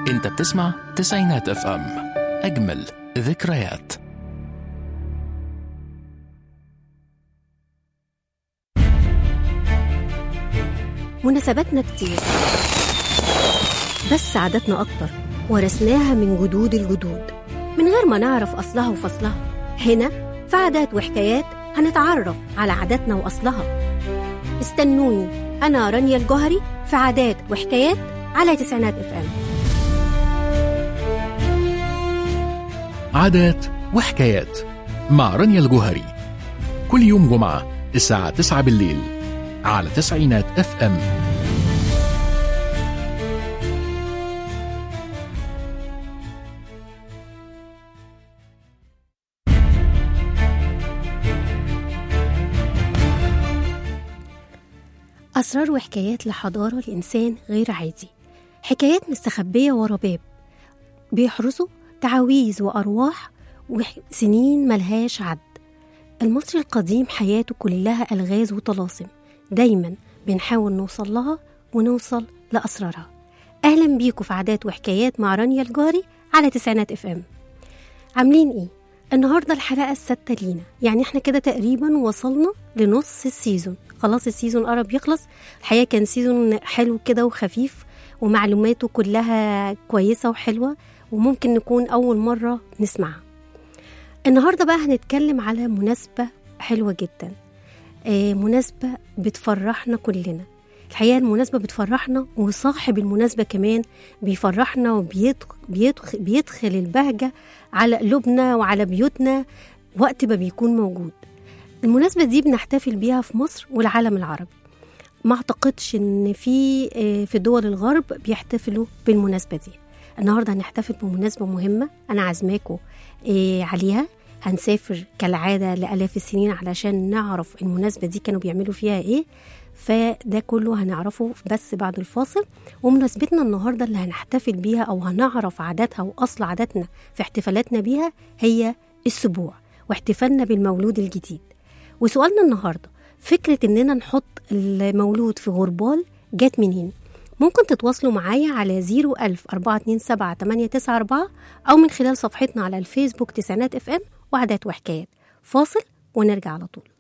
انت بتسمع تسعينات اف ام اجمل ذكريات مناسباتنا كتير بس عاداتنا أكتر ورثناها من جدود الجدود من غير ما نعرف أصلها وفصلها هنا في عادات وحكايات هنتعرف على عاداتنا وأصلها استنوني أنا رانيا الجوهري في عادات وحكايات على تسعينات اف ام عادات وحكايات مع رانيا الجوهري كل يوم جمعة الساعة 9 بالليل على تسعينات اف ام أسرار وحكايات لحضارة الإنسان غير عادي حكايات مستخبية ورا باب بيحرسوا تعاويذ وأرواح وسنين ملهاش عد المصري القديم حياته كلها ألغاز وطلاسم دايما بنحاول نوصل لها ونوصل لأسرارها أهلا بيكم في عادات وحكايات مع رانيا الجاري على تسعينات اف ام عاملين ايه؟ النهارده الحلقة السادسة لينا يعني احنا كده تقريبا وصلنا لنص السيزون خلاص السيزون قرب يخلص الحقيقة كان سيزون حلو كده وخفيف ومعلوماته كلها كويسة وحلوة وممكن نكون أول مرة نسمعها النهاردة بقى هنتكلم على مناسبة حلوة جدا آه مناسبة بتفرحنا كلنا الحقيقة المناسبة بتفرحنا وصاحب المناسبة كمان بيفرحنا وبيدخل بيدخل, بيدخل البهجة على قلوبنا وعلى بيوتنا وقت ما بيكون موجود المناسبة دي بنحتفل بيها في مصر والعالم العربي ما اعتقدش ان في آه، في دول الغرب بيحتفلوا بالمناسبة دي النهاردة هنحتفل بمناسبة مهمة أنا عازماكم آه، عليها هنسافر كالعادة لآلاف السنين علشان نعرف المناسبة دي كانوا بيعملوا فيها إيه فده كله هنعرفه بس بعد الفاصل ومناسبتنا النهاردة اللي هنحتفل بيها أو هنعرف عاداتها وأصل عاداتنا في احتفالاتنا بيها هي السبوع واحتفالنا بالمولود الجديد وسؤالنا النهاردة فكرة إننا نحط المولود في غربال جات منين؟ ممكن تتواصلوا معايا على 01000 427 894 أو من خلال صفحتنا على الفيسبوك تسعينات اف ام وعادات وحكايات فاصل ونرجع على طول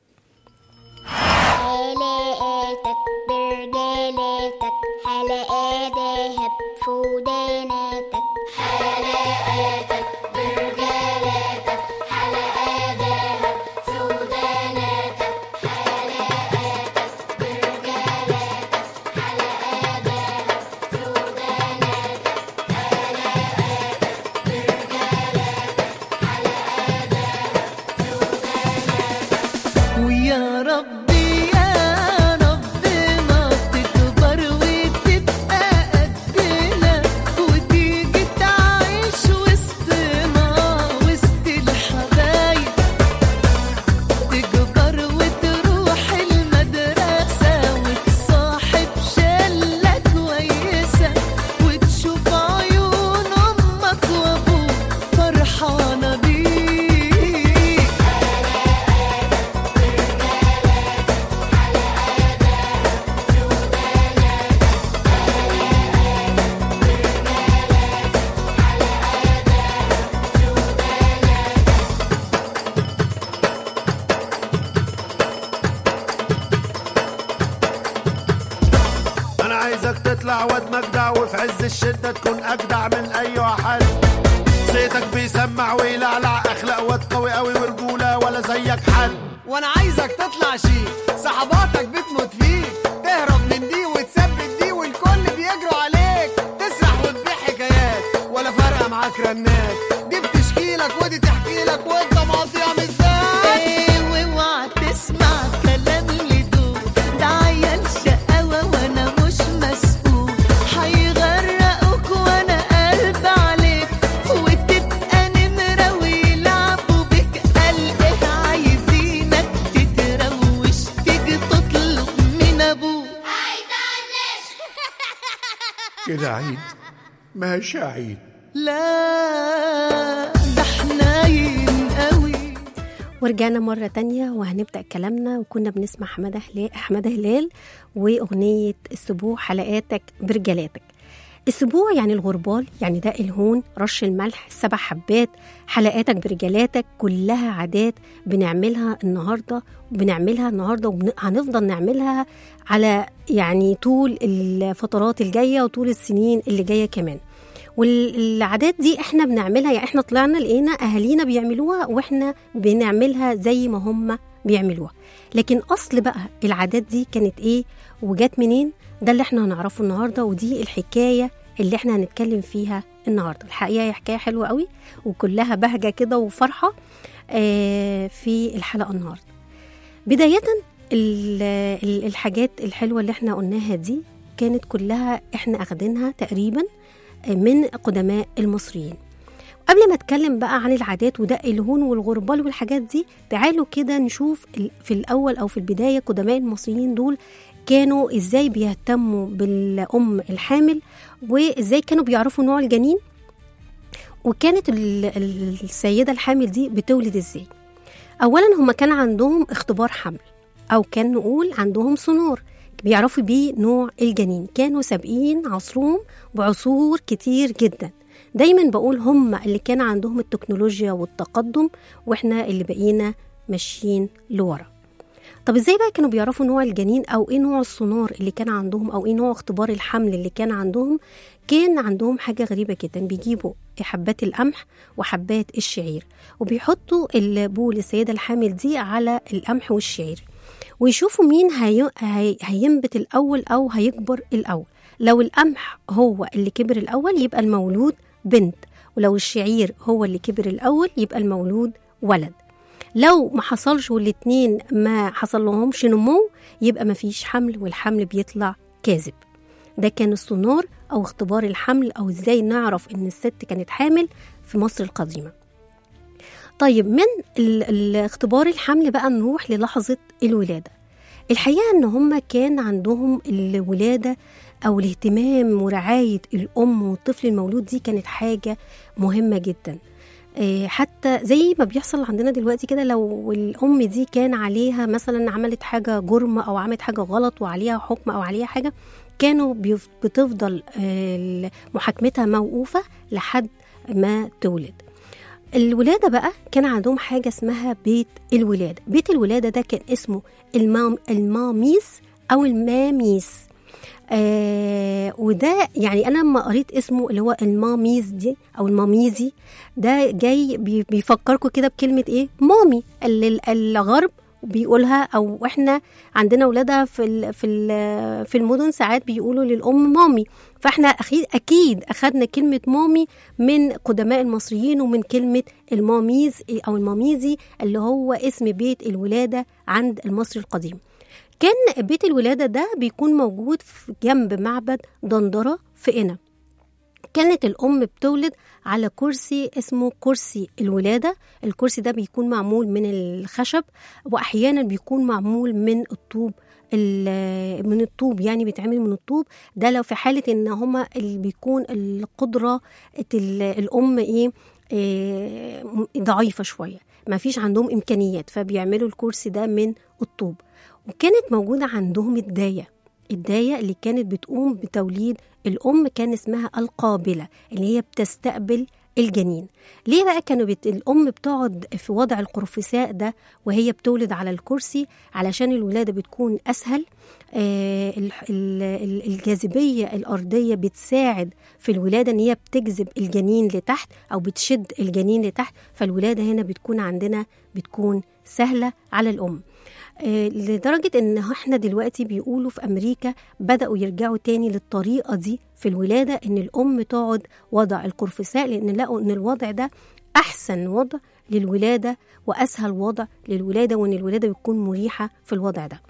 حلقاتك برجالاتك حلقات ذهب في وداناتك حلقاتك برجالاتك حلقات ذهب في وداناتك حلقاتك برجالاتك حلقات ذهب في وداناتك حلقاتك برجالاتك حلقات ذهب في وداناتك ويا ربي يا ربنا تكبر وتبقى قدنا وتيجي تعيش وسطنا وسط الحبايب تكبر وتروح المدرسة وتصاحب شلة كويسة وتشوف عيون أمك وأبوك فرحانة بيك انا عايزك تطلع واد مجدع وفي عز الشدة تكون اجدع من اي واحد صيتك بيسمع ويلعلع اخلاق واد قوي قوي ورجولة ولا زيك حد وانا عايزك تطلع شيك صحباتك بتموت فيك تهرب من دي وتثبت دي والكل بيجروا عليك تسرح وتبيع حكايات ولا فارقه معاك رنات دي بتشكي لك ودي تحكي لك وانت مقضيها مزاج ايه واوعى تسمع كلام اللي دول ده عيال شقاوة وانا مش مسؤول هيغرقوك وانا قلب عليك وتبقى نمرة ويلعبوا بك قال ايه عايزينك تتروش تيجي تطلب من ابوك كده عيد ماشي عيد لا ده حنين قوي ورجعنا مرة تانية وهنبدأ كلامنا وكنا بنسمع حمادة هلال حمادة هلال وأغنية السبوع حلقاتك برجالاتك السبوع يعني الغربال يعني ده الهون رش الملح السبع حبات حلقاتك برجالاتك كلها عادات بنعملها النهارده بنعملها النهارده وهنفضل نعملها على يعني طول الفترات الجايه وطول السنين اللي جايه كمان والعادات دي احنا بنعملها يعني احنا طلعنا لقينا اهالينا بيعملوها واحنا بنعملها زي ما هم بيعملوها لكن اصل بقى العادات دي كانت ايه وجات منين ده اللي احنا هنعرفه النهارده ودي الحكايه اللي احنا هنتكلم فيها النهارده الحقيقه هي حكايه حلوه قوي وكلها بهجه كده وفرحه آه في الحلقه النهارده بدايه ال- ال- الحاجات الحلوه اللي احنا قلناها دي كانت كلها احنا اخدينها تقريبا من قدماء المصريين قبل ما اتكلم بقى عن العادات ودق الهون والغربال والحاجات دي تعالوا كده نشوف ال- في الاول او في البدايه قدماء المصريين دول كانوا ازاي بيهتموا بالام الحامل وازاي كانوا بيعرفوا نوع الجنين وكانت ال- ال- السيده الحامل دي بتولد ازاي اولا هما كان عندهم اختبار حمل او كان نقول عندهم سونار بيعرفوا بيه نوع الجنين كانوا سابقين عصرهم بعصور كتير جدا دايما بقول هم اللي كان عندهم التكنولوجيا والتقدم واحنا اللي بقينا ماشيين لورا طب ازاي بقى كانوا بيعرفوا نوع الجنين او ايه نوع السونار اللي كان عندهم او ايه نوع اختبار الحمل اللي كان عندهم كان عندهم حاجه غريبه جدا بيجيبوا حبات القمح وحبات الشعير وبيحطوا البول السيده الحامل دي على القمح والشعير ويشوفوا مين هي... هي... هينبت الاول او هيكبر الاول لو القمح هو اللي كبر الاول يبقى المولود بنت ولو الشعير هو اللي كبر الاول يبقى المولود ولد لو ما حصلش والاتنين ما حصل لهمش نمو يبقى ما فيش حمل والحمل بيطلع كاذب ده كان السونار او اختبار الحمل او ازاي نعرف ان الست كانت حامل في مصر القديمه طيب من ال- ال- اختبار الحمل بقى نروح للحظه الولاده الحقيقه ان هم كان عندهم الولاده او الاهتمام ورعايه الام والطفل المولود دي كانت حاجه مهمه جدا آه، حتى زي ما بيحصل عندنا دلوقتي كده لو الام دي كان عليها مثلا عملت حاجه جرم او عملت حاجه غلط وعليها حكم او عليها حاجه كانوا بيف- بتفضل آه، محاكمتها موقوفه لحد ما تولد الولادة بقى كان عندهم حاجة اسمها بيت الولادة بيت الولادة ده كان اسمه المام الماميس أو الماميس آه وده يعني انا لما قريت اسمه اللي هو الماميز دي او الماميزي ده جاي بي- بيفكركم كده بكلمه ايه مامي اللي ال- الغرب بيقولها او احنا عندنا ولادها في ال في ال في المدن ساعات بيقولوا للام مامي فاحنا اكيد اكيد اخذنا كلمه مامي من قدماء المصريين ومن كلمه الماميز او الماميزي اللي هو اسم بيت الولاده عند المصري القديم كان بيت الولادة ده بيكون موجود في جنب معبد دندرة في قنا كانت الأم بتولد على كرسي اسمه كرسي الولادة الكرسي ده بيكون معمول من الخشب وأحيانا بيكون معمول من الطوب ال- من الطوب يعني بيتعمل من الطوب ده لو في حالة إن هما اللي بيكون القدرة ال- الأم إيه إيه، ضعيفة شوية ما فيش عندهم إمكانيات فبيعملوا الكرسي ده من الطوب وكانت موجودة عندهم الداية الداية اللي كانت بتقوم بتوليد الأم كان اسمها القابلة اللي هي بتستقبل الجنين ليه بقى كانوا بت... الأم بتقعد في وضع القرفساء ده وهي بتولد على الكرسي علشان الولادة بتكون أسهل آه ال... ال... ال- الجاذبية الأرضية بتساعد في الولادة إن هي بتجذب الجنين لتحت أو بتشد الجنين لتحت فالولادة هنا بتكون عندنا بتكون سهلة على الأم آه، لدرجة إن إحنا دلوقتي بيقولوا في أمريكا بدأوا يرجعوا تاني للطريقة دي في الولادة إن الأم تقعد وضع القرفساء لأن لقوا إن الوضع ده أحسن وضع للولادة وأسهل وضع للولادة وإن الولادة بتكون مريحة في الوضع ده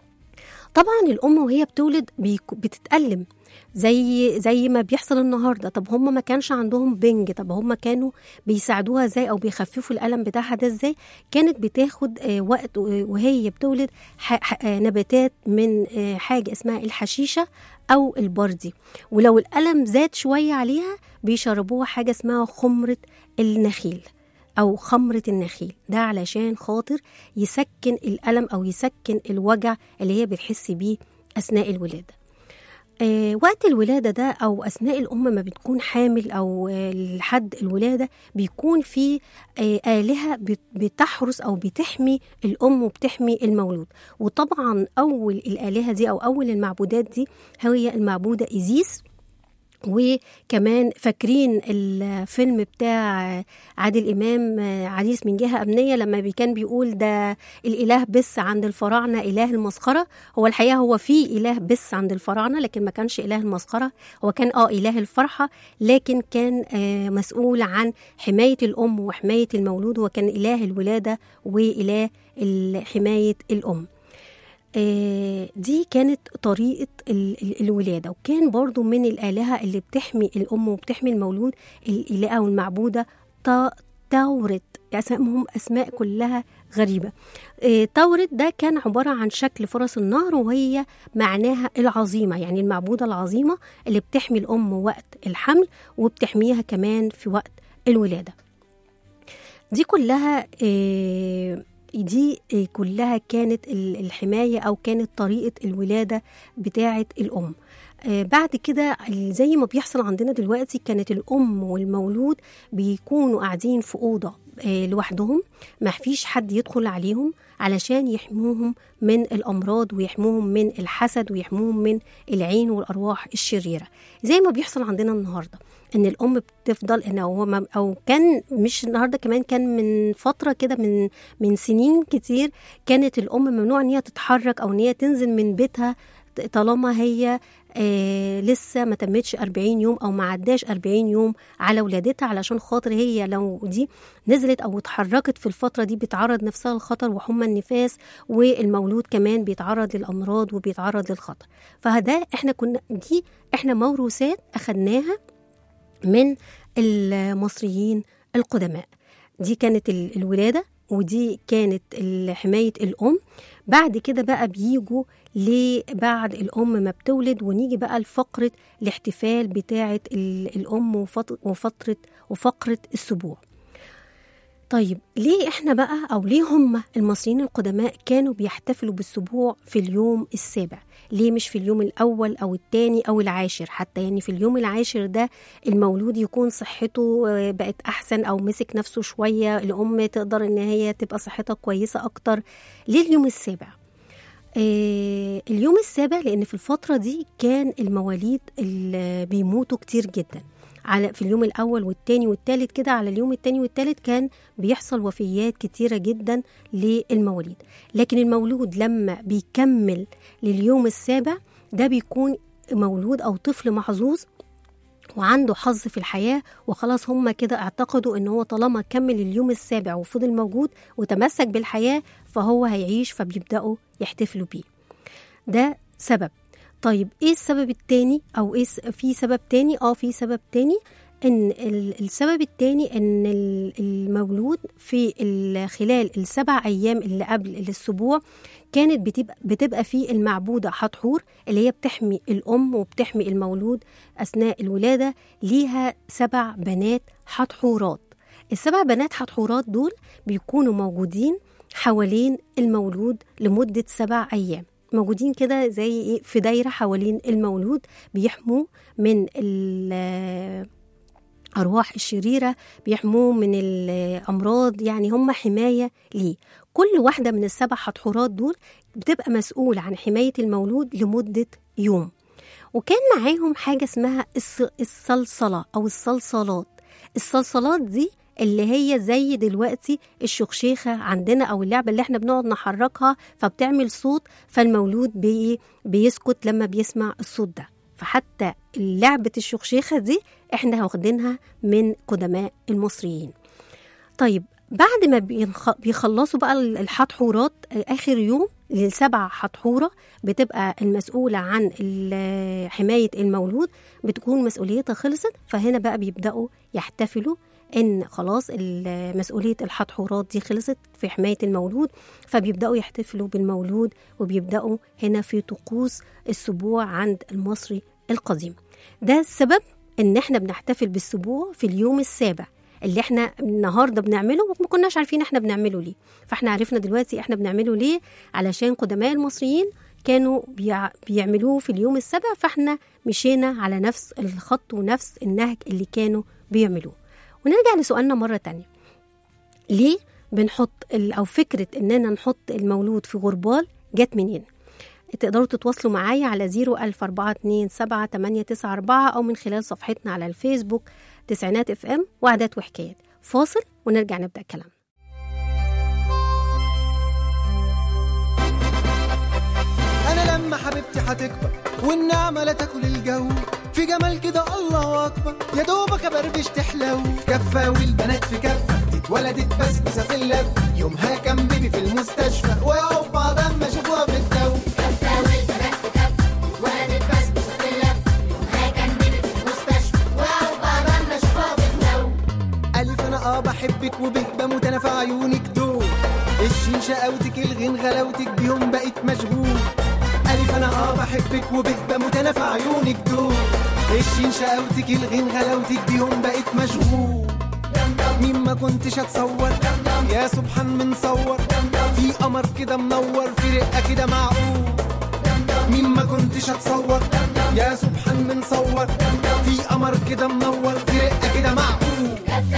طبعا الام وهي بتولد بيك- بتتألم زي زي ما بيحصل النهارده طب هم ما كانش عندهم بنج طب هم كانوا بيساعدوها ازاي او بيخففوا الالم بتاعها ده ازاي كانت بتاخد آه، وقت آه، وهي بتولد ح- ح- آه، نباتات من آه، حاجه اسمها الحشيشه او البردي ولو الالم زاد شويه عليها بيشربوها حاجه اسمها خمره النخيل او خمره النخيل ده علشان خاطر يسكن الالم او يسكن الوجع اللي هي بتحس بيه اثناء الولاده آه، وقت الولادة ده أو أثناء الأم ما بتكون حامل أو آه، لحد الولادة بيكون في آه، آلهة بت- بتحرس أو بتحمي الأم وبتحمي المولود وطبعا أول الآلهة دي أو أول المعبودات دي هي المعبودة إيزيس وكمان فاكرين الفيلم بتاع عادل امام عريس من جهه امنيه لما بي- كان بيقول ده الاله بس عند الفراعنه اله المسخره هو الحقيقه هو في اله بس عند الفراعنه لكن ما كانش اله المسخره هو كان اه اله الفرحه لكن كان آه مسؤول عن حمايه الام وحمايه المولود هو كان اله الولاده واله ال- حمايه الام آه، دي كانت طريقة ال- ال- الولادة وكان برضو من الآلهة اللي بتحمي الأم وبتحمي المولود الإله أو المعبودة تا- تاورت أسمائهم أسماء كلها غريبة آه، تاورت ده كان عبارة عن شكل فرس النهر وهي معناها العظيمة يعني المعبودة العظيمة اللي بتحمي الأم وقت الحمل وبتحميها كمان في وقت الولادة دي كلها آه، دي آه، كلها كانت ال- الحماية أو كانت طريقة الولادة بتاعة الأم آه، بعد كده ال- زي ما بيحصل عندنا دلوقتي كانت الأم والمولود بيكونوا قاعدين في أوضة آه، لوحدهم ما فيش حد يدخل عليهم علشان يحموهم من الأمراض ويحموهم من الحسد ويحموهم من العين والأرواح الشريرة زي ما بيحصل عندنا النهارده ان الام بتفضل ان هو ما- او كان مش النهارده كمان كان من فتره كده من من سنين كتير كانت الام ممنوع ان هي تتحرك او ان هي تنزل من بيتها ط- طالما هي آه لسه ما تمتش 40 يوم او ما عداش 40 يوم على ولادتها علشان خاطر هي لو دي نزلت او اتحركت في الفتره دي بتعرض نفسها للخطر وحمى النفاس والمولود كمان بيتعرض للامراض وبيتعرض للخطر فده احنا كنا دي احنا موروثات اخدناها من المصريين القدماء دي كانت ال- الولادة ودي كانت ال- حماية الأم بعد كده بقى بيجوا لبعد الأم ما بتولد ونيجي بقى لفقرة الاحتفال بتاعة ال- الأم وفط- وفترة وفقرة السبوع طيب ليه احنا بقى او ليه هم المصريين القدماء كانوا بيحتفلوا بالسبوع في اليوم السابع ليه مش في اليوم الاول او الثاني او العاشر حتى يعني في اليوم العاشر ده المولود يكون صحته آه، بقت احسن او مسك نفسه شويه الام تقدر ان هي تبقى صحتها كويسه اكتر ليه اليوم السابع آه، اليوم السابع لان في الفتره دي كان المواليد اللي بيموتوا كتير جدا على في اليوم الاول والتاني والتالت كده على اليوم التاني والتالت كان بيحصل وفيات كتيره جدا للمواليد لكن المولود لما بيكمل لليوم السابع ده بيكون مولود او طفل محظوظ وعنده حظ في الحياة وخلاص هم كده اعتقدوا ان هو طالما كمل اليوم السابع وفضل موجود وتمسك بالحياة فهو هيعيش فبيبدأوا يحتفلوا بيه ده سبب طيب ايه السبب التاني او ايه س- في سبب تاني اه في سبب تاني ان ال- السبب التاني ان ال- المولود في ال- خلال السبع ايام اللي قبل الاسبوع كانت بتبقى بتبقى في المعبوده حتحور اللي هي بتحمي الام وبتحمي المولود اثناء الولاده ليها سبع بنات حتحورات السبع بنات حتحورات دول بيكونوا موجودين حوالين المولود لمده سبع ايام موجودين كده زي ايه في دايره حوالين المولود بيحموه من ال- أرواح الشريرة بيحموه من الأمراض يعني هم حماية ليه كل واحدة من السبع حتحورات دول بتبقى مسؤولة عن حماية المولود لمدة يوم وكان معاهم حاجة اسمها الص- الصلصلة أو الصلصالات الصلصالات دي اللي هي زي دلوقتي الشخشيخة عندنا أو اللعبة اللي احنا بنقعد نحركها فبتعمل صوت فالمولود بي بيسكت لما بيسمع الصوت ده فحتى لعبة الشخشيخة دي احنا واخدينها من قدماء المصريين طيب بعد ما بينخ- بيخلصوا بقى الحتحورات اخر يوم للسبع حتحوره بتبقى المسؤوله عن ال- حمايه المولود بتكون مسؤوليتها خلصت فهنا بقى بيبداوا يحتفلوا ان خلاص ال- مسؤوليه الحتحورات دي خلصت في حمايه المولود فبيبداوا يحتفلوا بالمولود وبيبداوا هنا في طقوس السبوع عند المصري القديم ده السبب ان احنا بنحتفل بالسبوع في اليوم السابع اللي احنا النهارده بنعمله وما كناش عارفين احنا بنعمله ليه فاحنا عرفنا دلوقتي احنا بنعمله ليه علشان قدماء المصريين كانوا بيع... بيعملوه في اليوم السابع فاحنا مشينا على نفس الخط ونفس النهج اللي كانوا بيعملوه ونرجع لسؤالنا مرة تانية ليه بنحط ال- أو فكرة إننا نحط المولود في غربال جت منين تقدروا تتواصلوا معايا على 01427 أو من خلال صفحتنا على الفيسبوك تسعينات اف ام وعادات وحكايات فاصل ونرجع نبدأ كلام انا لما حبيبتي هتكبر والنعمة لا تاكل الجو في جمال كده الله اكبر يا دوبك ابربش تحلو في كفة والبنات في كفة اتولدت بسبوسة في اللف يومها كان بيبي في المستشفى ويقعوا بعض اما شافوها في الجو ألف أنا أه بحبك وبه بموت أنا في عيونك دول الشين شقاوتك الغين غلاوتك بيهم بقيت مشغول ألف أنا أه بحبك وبه بموت أنا في عيونك دول الشين شقاوتك الغين غلاوتك بيهم بقيت مشغول مين ما كنتش اتصور يا سبحان من صور في قمر كده منور في رقه كده معقول مين ما كنتش اتصور يا سبحان من صور في قمر كده منور في رقه كده معقول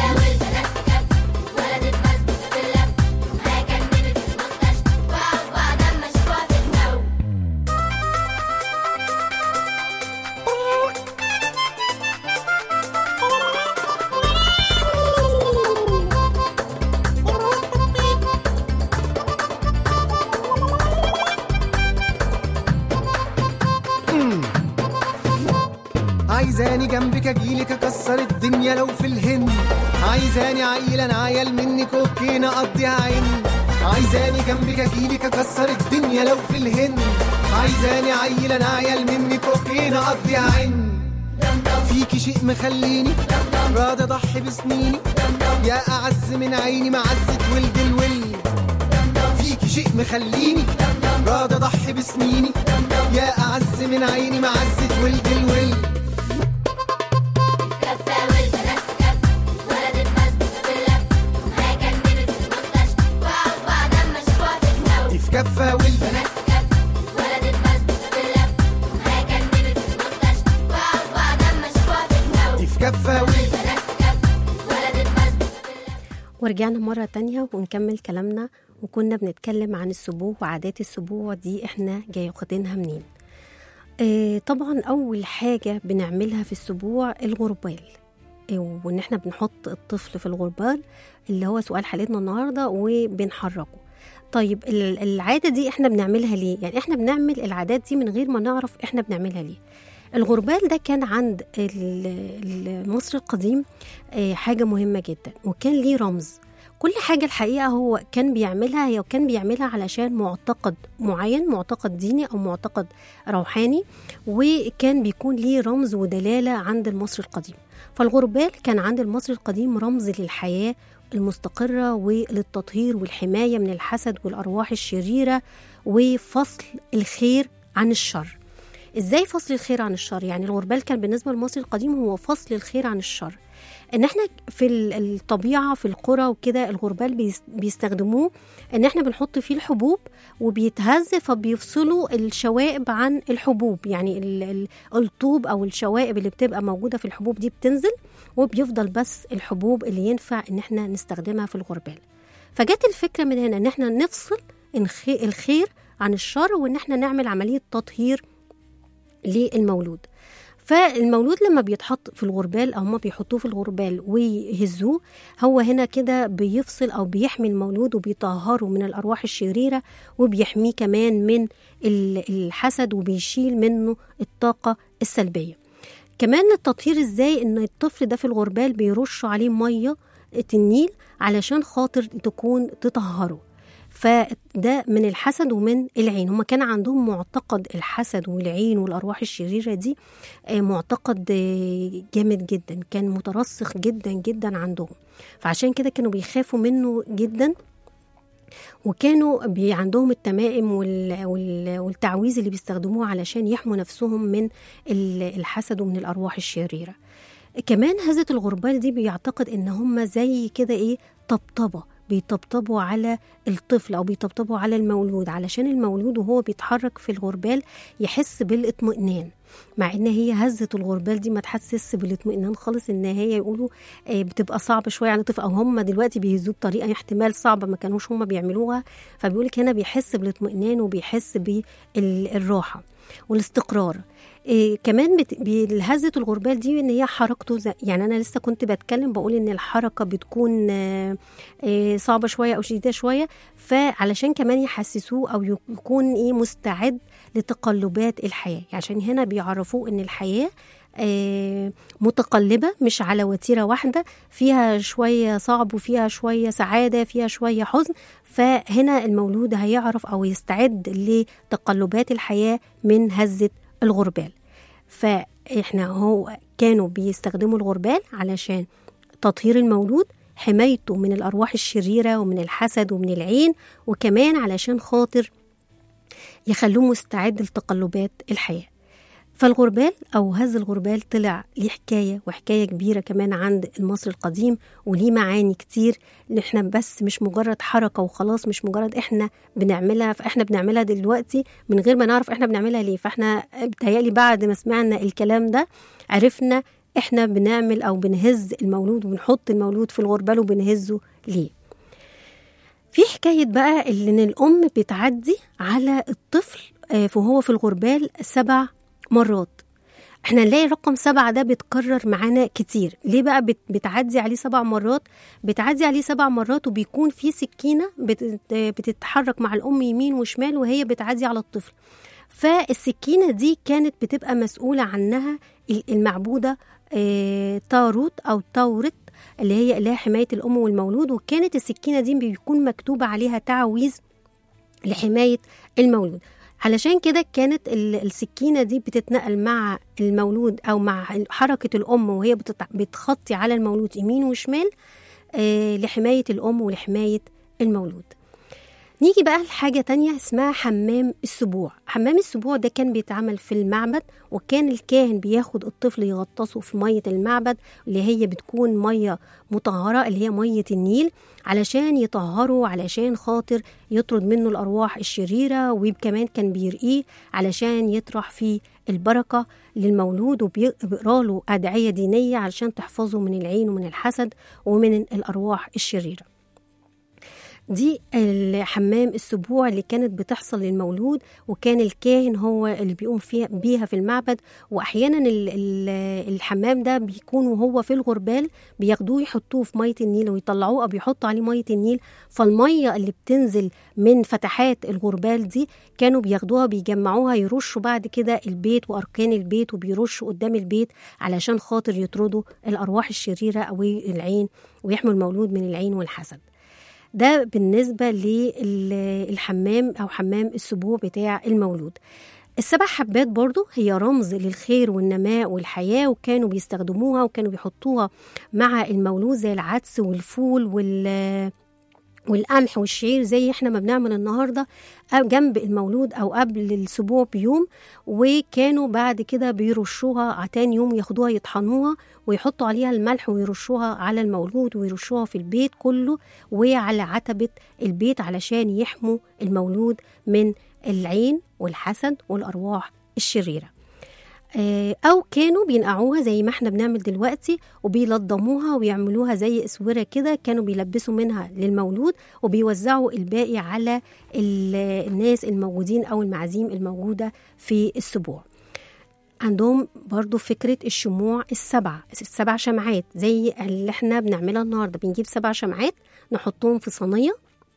عايزاني جنبك اجيلك اكسر الدنيا لو في الهند عايزاني عيل انا عيل منك اوكي نقضيها عين عايزاني جنبك اجيلك اكسر الدنيا لو في الهند عايزاني عيل انا عيل منك اوكي نقضيها عين فيكي شيء مخليني راضي اضحي بسنيني يا اعز من عيني معزة ولد الولد فيكي شيء مخليني راضي اضحي بسنيني يا اعز من عيني معزة ولد الولد دي في كفة والبنات دي في كفة والبنات ورجعنا مرة تانية ونكمل كلامنا وكنا بنتكلم عن السبوع وعادات السبوع دي احنا جاي واخدينها منين اه طبعا أول حاجة بنعملها في السبوع الغربال آه، وإن احنا بنحط الطفل في الغربال اللي هو سؤال حلقتنا النهاردة وبنحركه طيب ال- العادة دي احنا بنعملها ليه؟ يعني احنا بنعمل العادات دي من غير ما نعرف احنا بنعملها ليه الغربال ده كان عند ال- المصري القديم آه، حاجة مهمة جدا وكان ليه رمز كل حاجة الحقيقة هو كان بيعملها هي كان بيعملها علشان معتقد معين معتقد ديني أو معتقد روحاني وكان بيكون ليه رمز ودلالة عند المصري القديم فالغربال كان عند المصري القديم رمز للحياة المستقرة وللتطهير والحماية من الحسد والأرواح الشريرة وفصل الخير عن الشر ازاي فصل الخير عن الشر يعني الغربال كان بالنسبه للمصري القديم هو فصل الخير عن الشر ان احنا في ال- الطبيعه في القرى وكده الغربال بيس- بيستخدموه ان احنا بنحط فيه الحبوب وبيتهز فبيفصلوا الشوائب عن الحبوب يعني ال- ال- الطوب او الشوائب اللي بتبقى موجوده في الحبوب دي بتنزل وبيفضل بس الحبوب اللي ينفع ان احنا نستخدمها في الغربال فجت الفكره من هنا ان احنا نفصل الخي- الخير عن الشر وان احنا نعمل عمليه تطهير للمولود فالمولود لما بيتحط في الغربال او هما بيحطوه في الغربال ويهزوه هو هنا كده بيفصل او بيحمي المولود وبيطهره من الارواح الشريره وبيحميه كمان من ال- الحسد وبيشيل منه الطاقه السلبيه كمان التطهير ازاي ان الطفل ده في الغربال بيرشوا عليه ميه النيل علشان خاطر تكون تطهره فده من الحسد ومن العين هما كان عندهم معتقد الحسد والعين والارواح الشريره دي آه، معتقد آه، جامد جدا كان مترسخ جدا جدا عندهم فعشان كده كانوا بيخافوا منه جدا وكانوا بي عندهم التمائم وال وال والتعويذ اللي بيستخدموه علشان يحموا نفسهم من ال- الحسد ومن الارواح الشريره كمان هزة الغربال دي بيعتقد ان هم زي كده ايه طبطبه بيطبطبوا على الطفل او بيطبطبوا على المولود علشان المولود وهو بيتحرك في الغربال يحس بالاطمئنان مع ان هي هزه الغربال دي ما تحسس بالاطمئنان خالص ان هي يقولوا آه، بتبقى صعبه شويه على الطفل او هم دلوقتي بيهزوه بطريقه احتمال صعبه ما كانوش هم بيعملوها فبيقولك هنا بيحس بالاطمئنان وبيحس بالراحه والاستقرار إيه كمان بت... بهزة الغربال دي ان هي حركته زي... يعني انا لسه كنت بتكلم بقول ان الحركه بتكون آه، آه، صعبه شويه او شديده شويه فعلشان كمان يحسسوه او يك- يكون ايه مستعد لتقلبات الحياه يعني عشان هنا بيعرفوه ان الحياه آه، متقلبة مش على وتيرة واحدة فيها شوية صعب وفيها شوية سعادة فيها شوية حزن فهنا المولود هيعرف أو يستعد لتقلبات الحياة من هزة الغربال فإحنا هو كانوا بيستخدموا الغربال علشان تطهير المولود حمايته من الأرواح الشريرة ومن الحسد ومن العين وكمان علشان خاطر يخلوه مستعد لتقلبات الحياه فالغربال أو هز الغربال طلع ليه حكاية وحكاية كبيرة كمان عند المصري القديم وليه معاني كتير إن إحنا بس مش مجرد حركة وخلاص مش مجرد إحنا بنعملها فإحنا بنعملها دلوقتي من غير ما نعرف إحنا بنعملها ليه فإحنا بتهيألي بعد ما سمعنا الكلام ده عرفنا إحنا بنعمل أو بنهز المولود وبنحط المولود في الغربال وبنهزه ليه في حكاية بقى اللي إن الأم بتعدي على الطفل آه، وهو في الغربال سبع مرات احنا نلاقي رقم سبعة ده بيتكرر معانا كتير ليه بقى بت- بتعدي عليه سبع مرات بتعدي عليه سبع مرات وبيكون في سكينة بت- بتتحرك مع الأم يمين وشمال وهي بتعدي على الطفل فالسكينة دي كانت بتبقى مسؤولة عنها ال- المعبودة آه، تاروت أو تاورت اللي هي إله حماية الأم والمولود وكانت السكينة دي بيكون مكتوب عليها تعويذ لحماية المولود علشان كده كانت ال- السكينة دي بتتنقل مع المولود أو مع حركة الأم وهي بتتع- بتخطي على المولود يمين وشمال آه، لحماية الأم ولحماية المولود نيجي بقى لحاجة تانية اسمها حمام السبوع حمام السبوع ده كان بيتعمل في المعبد وكان الكاهن بياخد الطفل يغطسه في مية المعبد اللي هي بتكون مية مطهرة اللي هي مية النيل علشان يطهره علشان خاطر يطرد منه الأرواح الشريرة وكمان كان بيرقيه علشان يطرح فيه البركة للمولود وبيقرا له أدعية دينية علشان تحفظه من العين ومن الحسد ومن الأرواح الشريرة دي الحمام السبوع اللي كانت بتحصل للمولود وكان الكاهن هو اللي بيقوم فيها بيها في المعبد واحيانا ال- ال- الحمام ده بيكون وهو في الغربال بياخدوه يحطوه في ميه النيل ويطلعوه او بيحطوا عليه ميه النيل فالميه اللي بتنزل من فتحات الغربال دي كانوا بياخدوها بيجمعوها يرشوا بعد كده البيت واركان البيت وبيرشوا قدام البيت علشان خاطر يطردوا الارواح الشريره او العين ويحموا المولود من العين والحسد ده بالنسبة للحمام أو حمام السبوع بتاع المولود السبع حبات برضو هي رمز للخير والنماء والحياة وكانوا بيستخدموها وكانوا بيحطوها مع المولود زي العدس والفول وال والقمح والشعير زي احنا ما بنعمل النهارده أو جنب المولود او قبل السبوع بيوم وكانوا بعد كده بيرشوها تاني يوم ياخدوها يطحنوها ويحطوا عليها الملح ويرشوها على المولود ويرشوها في البيت كله وعلى عتبة البيت علشان يحموا المولود من العين والحسد والأرواح الشريرة آه، أو كانوا بينقعوها زي ما احنا بنعمل دلوقتي وبيلضموها ويعملوها زي اسوره كده كانوا بيلبسوا منها للمولود وبيوزعوا الباقي على ال- الناس الموجودين أو المعازيم الموجودة في السبوع عندهم برضو فكرة الشموع السبعة السبع شمعات زي اللي احنا بنعملها النهاردة بنجيب سبع شمعات نحطهم في صينية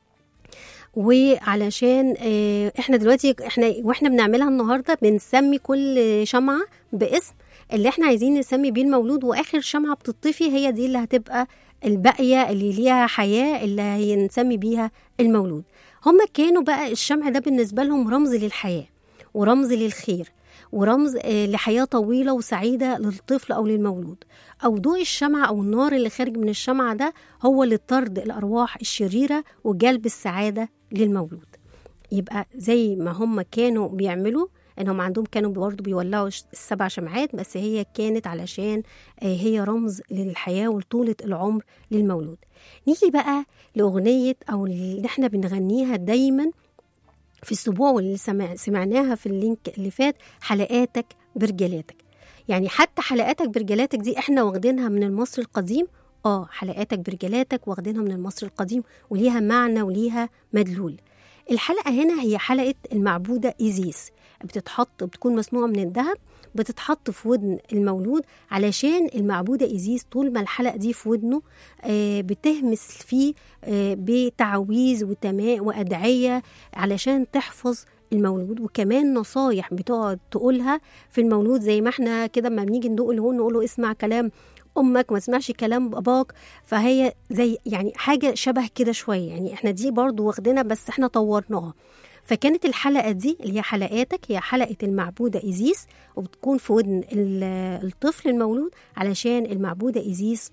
وعلشان آه، احنا دلوقتي احنا واحنا بنعملها النهارده بنسمي كل شمعه باسم اللي احنا عايزين نسمي بيه المولود واخر شمعه بتطفي هي دي اللي هتبقى الباقيه اللي ليها حياه اللي هنسمي بيها المولود هما كانوا بقى الشمع ده بالنسبه لهم رمز للحياه ورمز للخير ورمز آه، لحياة طويلة وسعيدة للطفل أو للمولود أو ضوء الشمعة أو النار اللي خارج من الشمعة ده هو لطرد الأرواح الشريرة وجلب السعادة للمولود يبقى زي ما هم كانوا بيعملوا انهم عندهم كانوا برضه بيولعوا ش- السبع شمعات بس هي كانت علشان آه، هي رمز للحياه وطولة العمر للمولود نيجي بقى لاغنيه او اللي احنا بنغنيها دايما في الاسبوع واللي سمع سمعناها في اللينك اللي فات حلقاتك برجلاتك يعني حتى حلقاتك برجلاتك دي احنا واخدينها من المصري القديم اه حلقاتك برجلاتك واخدينها من المصري القديم وليها معنى وليها مدلول الحلقة هنا هي حلقة المعبودة إيزيس بتتحط بتكون مصنوعة من الذهب بتتحط في ودن المولود علشان المعبودة إيزيس طول ما الحلقة دي في ودنه آه، بتهمس فيه آه، بتعويذ وتماء وأدعية علشان تحفظ المولود وكمان نصايح بتقعد تقولها في المولود زي ما احنا كده لما بنيجي ندوق الهون نقول له اسمع كلام امك ما تسمعش كلام باباك فهي زي يعني حاجه شبه كده شويه يعني احنا دي برضو واخدينها بس احنا طورناها فكانت الحلقه دي اللي هي حلقاتك هي حلقه المعبوده ايزيس وبتكون في ودن ال- الطفل المولود علشان المعبوده ايزيس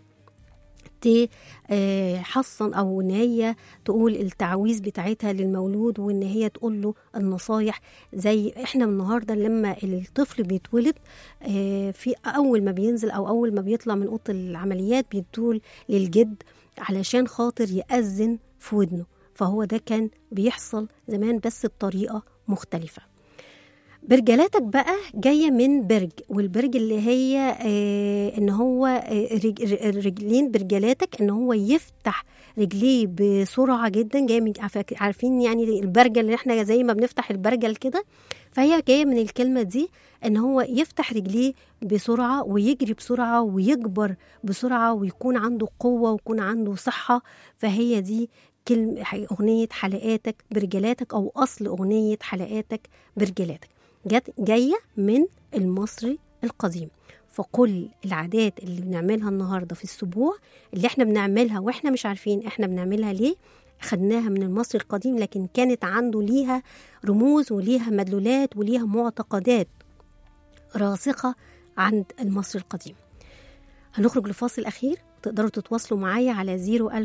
تحصن او ان هي تقول التعويذ بتاعتها للمولود وان هي تقول له النصايح زي احنا النهارده لما الطفل بيتولد آه، في اول ما بينزل او اول ما بيطلع من اوضه العمليات بيدول للجد علشان خاطر يأذن في ودنه فهو ده كان بيحصل زمان بس بطريقه مختلفه برجلاتك بقى جايه من برج والبرج اللي هي آه ان هو آه رج- ر- رجلين برجلاتك ان هو يفتح رجليه بسرعه جدا جايه من عارف- عارفين يعني البرجل اللي احنا زي ما بنفتح البرجل كده فهي جايه من الكلمه دي ان هو يفتح رجليه بسرعه ويجري بسرعه ويكبر بسرعه ويكون عنده قوه ويكون عنده صحه فهي دي كلمة أغنية حلقاتك برجلاتك أو أصل أغنية حلقاتك برجلاتك جت جاية من المصري القديم فكل العادات اللي بنعملها النهاردة في السبوع اللي احنا بنعملها واحنا مش عارفين احنا بنعملها ليه خدناها من المصري القديم لكن كانت عنده ليها رموز وليها مدلولات وليها معتقدات راسخة عند المصري القديم هنخرج لفاصل أخير تقدروا تتواصلوا معايا على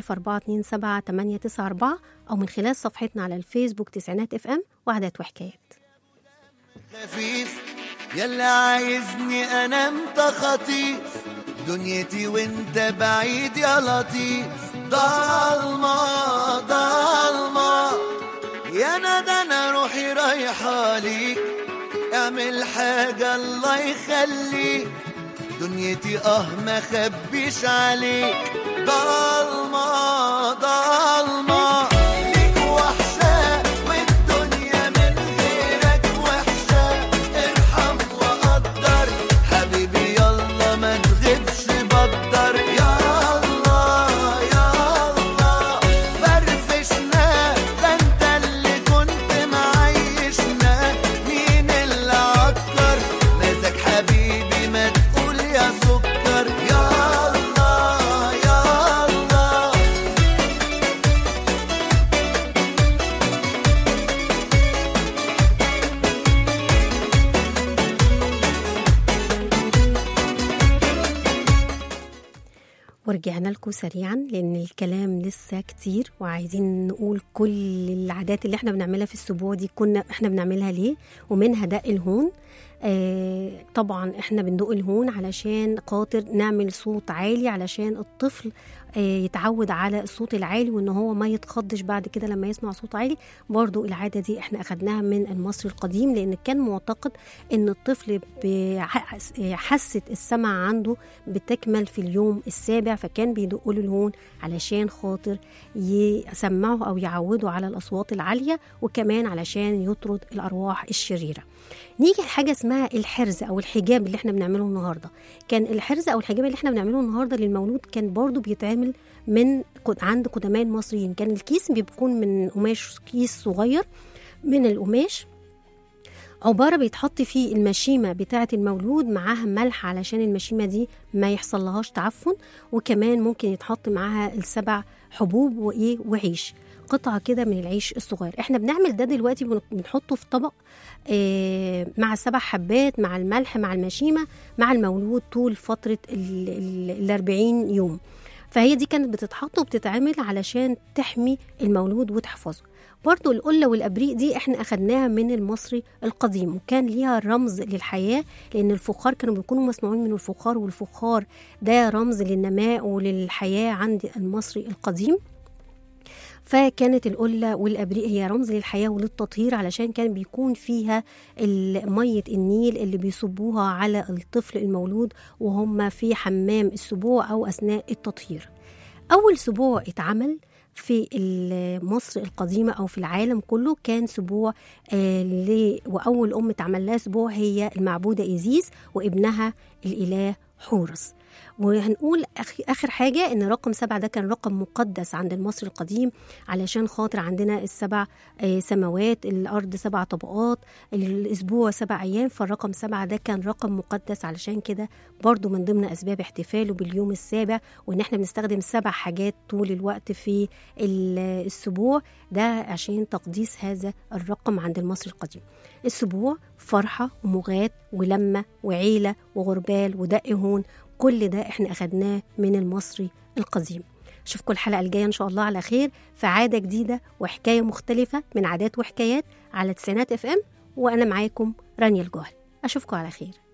01427 أو من خلال صفحتنا على الفيسبوك تسعينات اف ام وعدات وحكايات خفيف يلا عايزني انا انت خطيف دنيتي وانت بعيد يا لطيف ضلمة ضلمة يا ندى انا روحي رايحة ليك اعمل حاجة الله يخليك دنيتي اه ما خبيش عليك ضلمة ضلمة ليك وحشة والدنيا من غيرك وحشة ارحم وقدر حبيبي يلا ما تغيبش بدر يا الله يا الله فرفشنا ده انت اللي كنت معيشنا مين اللي عكر مزاج حبيبي ما تقول يا سكر يا الله يا الله ورجعنا لكم سريعا لان الكلام لسه كتير وعايزين نقول كل العادات اللي احنا بنعملها في الاسبوع دي كنا احنا بنعملها ليه ومنها دق الهون آه طبعا احنا بندق الهون علشان خاطر نعمل صوت عالي علشان الطفل آه يتعود على الصوت العالي وان هو ما يتخضش بعد كده لما يسمع صوت عالي برضو العاده دي احنا اخدناها من المصري القديم لان كان معتقد ان الطفل بح- حاسه السمع عنده بتكمل في اليوم السابع فكان بيدقوا له الهون علشان خاطر يسمعه او يعوده على الاصوات العاليه وكمان علشان يطرد الارواح الشريره نيجي لحاجه اسمها الحرز او الحجاب اللي احنا بنعمله النهارده كان الحرز او الحجاب اللي احنا بنعمله النهارده للمولود كان برضو بيتعمل من قد- عند قدماء المصريين كان الكيس بيكون من قماش كيس صغير من القماش عبارة بيتحط فيه المشيمة بتاعة المولود معاها ملح علشان المشيمة دي ما يحصل لهاش تعفن وكمان ممكن يتحط معاها السبع حبوب وإيه وعيش قطعة كده من العيش الصغير احنا بنعمل ده دلوقتي بن- بنحطه في طبق آه، مع السبع حبات مع الملح مع المشيمة مع المولود طول فترة ال- ال- الأربعين يوم فهي دي كانت بتتحط وبتتعمل علشان تحمي المولود وتحفظه برضو القلة والأبريق دي احنا أخدناها من المصري القديم وكان ليها رمز للحياة لأن الفخار كانوا بيكونوا مصنوعين من الفخار والفخار ده رمز للنماء وللحياة عند المصري القديم فكانت القلة والأبريق هي رمز للحياة وللتطهير علشان كان بيكون فيها ال- مية النيل اللي بيصبوها على الطفل المولود وهم في حمام السبوع أو أثناء التطهير أول سبوع اتعمل في ال- مصر القديمة أو في العالم كله كان سبوع آه ل- وأول أم اتعمل لها سبوع هي المعبودة إيزيس وابنها الإله حورس وهنقول أخ- آخر حاجة إن رقم سبعة ده كان رقم مقدس عند المصري القديم علشان خاطر عندنا السبع آه، سماوات الأرض سبع طبقات الأسبوع سبع أيام فالرقم سبعة ده كان رقم مقدس علشان كده برضو من ضمن أسباب احتفاله باليوم السابع وإن احنا بنستخدم سبع حاجات طول الوقت في ال- السبوع ده عشان تقديس هذا الرقم عند المصري القديم السبوع فرحة ومغات ولمة وعيلة وغربال ودق هون كل ده احنا أخدناه من المصري القديم أشوفكم الحلقة الجاية إن شاء الله على خير في عادة جديدة وحكاية مختلفة من عادات وحكايات على تسعينات اف ام وأنا معاكم رانيا الجهل أشوفكم على خير